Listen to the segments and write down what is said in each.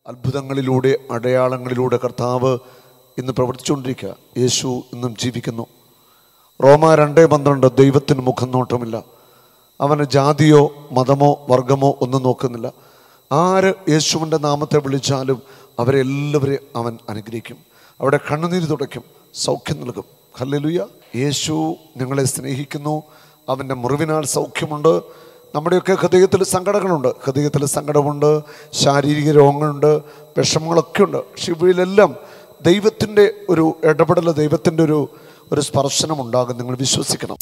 അത്ഭുതങ്ങളിലൂടെ അടയാളങ്ങളിലൂടെ കർത്താവ് ഇന്ന് പ്രവർത്തിച്ചുകൊണ്ടിരിക്കുക യേശു ഇന്നും ജീവിക്കുന്നു റോമ രണ്ടേ പന്ത്രണ്ട് ദൈവത്തിന് മുഖം നോട്ടമില്ല അവന് ജാതിയോ മതമോ വർഗമോ ഒന്നും നോക്കുന്നില്ല ആര് യേശുവിൻ്റെ നാമത്തെ വിളിച്ചാലും അവരെല്ലാവരെയും അവൻ അനുഗ്രഹിക്കും അവിടെ കണ്ണുനീര് തുടയ്ക്കും സൗഖ്യം നൽകും ഹല്ലേലൂയ യേശു നിങ്ങളെ സ്നേഹിക്കുന്നു അവൻ്റെ മുറിവിനാൽ സൗഖ്യമുണ്ട് നമ്മുടെയൊക്കെ ഹൃദയത്തിൽ സങ്കടങ്ങളുണ്ട് ഹൃദയത്തിൽ സങ്കടമുണ്ട് ശാരീരിക രോഗങ്ങളുണ്ട് വിഷമങ്ങളൊക്കെ ഉണ്ട് പക്ഷെ ഇവയിലെല്ലാം ദൈവത്തിൻ്റെ ഒരു ഇടപെടൽ ദൈവത്തിൻ്റെ ഒരു ഒരു സ്പർശനം ഉണ്ടാകും നിങ്ങൾ വിശ്വസിക്കണം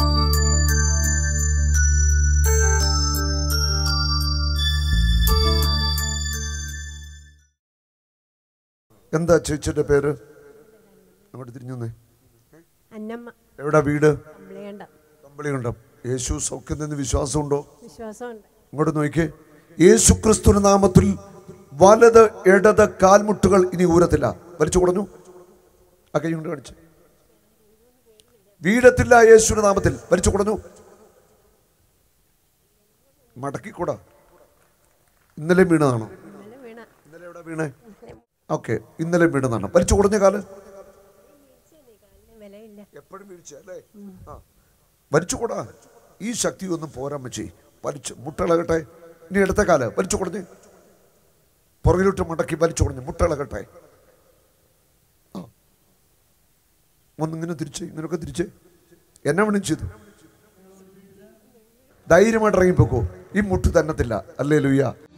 എന്താ ചേച്ചിയുടെ പേര് അങ്ങോട്ട് തിരിഞ്ഞു വന്നേ. അന്നമ്മ എവിടെ വീട് കമ്പ്ലൈണ്ട് കമ്പിളിയുണ്ടം യേശു സൗഖ്യം നിന്ന് വിശ്വാസമുണ്ടോ വിശ്വാസമുണ്ട് ഇങ്ങോട്ട് നോക്കിയേ യേശു ക്രിസ്തുവിന്റെ നാമത്തിൽ വലത് ഇടത് കാൽമുട്ടുകൾ ഇനി ഊരത്തില്ല വലിച്ചു കുറഞ്ഞു ആ കൈ കൊണ്ട് കാണിച്ചു വീഴത്തില്ല യേശുവിന്റെ നാമത്തിൽ വലിച്ചു കുറഞ്ഞു മടക്കിക്കൂടാ ഇന്നലെ വീണതാണോ ഇന്നലെ വീണ ഇന്നലെ എവിടെ വീണേ ഓക്കെ ഇന്നലെ വീണതാണ് വലിച്ചു കുറഞ്ഞ കാല് കാലിന് വിലയില്ല എപ്പോഴും വീഴ്ച അല്ലേ ആ വലിച്ചുകൂടാ ഈ ശക്തി ഒന്നും പോരാൻ വെച്ചേ വലിച്ചു മുട്ടളകട്ടെ ഇനി എടുത്ത കാല് വലിച്ചു കൊടുഞ്ഞ് പുറകിലോട്ട് മടക്കി വലിച്ചു കൊടുഞ്ഞ് മുട്ടളകട്ടെ ആ ഒന്നിങ്ങനെ തിരിച്ച് ഇങ്ങനെയൊക്കെ തിരിച്ച് എന്നെ വേണം ചെയ്തു ധൈര്യമായിട്ട് ഇറങ്ങിപ്പോക്കോ ഈ മുട്ട് തന്നത്തില്ല അല്ലേ ലുയ്യ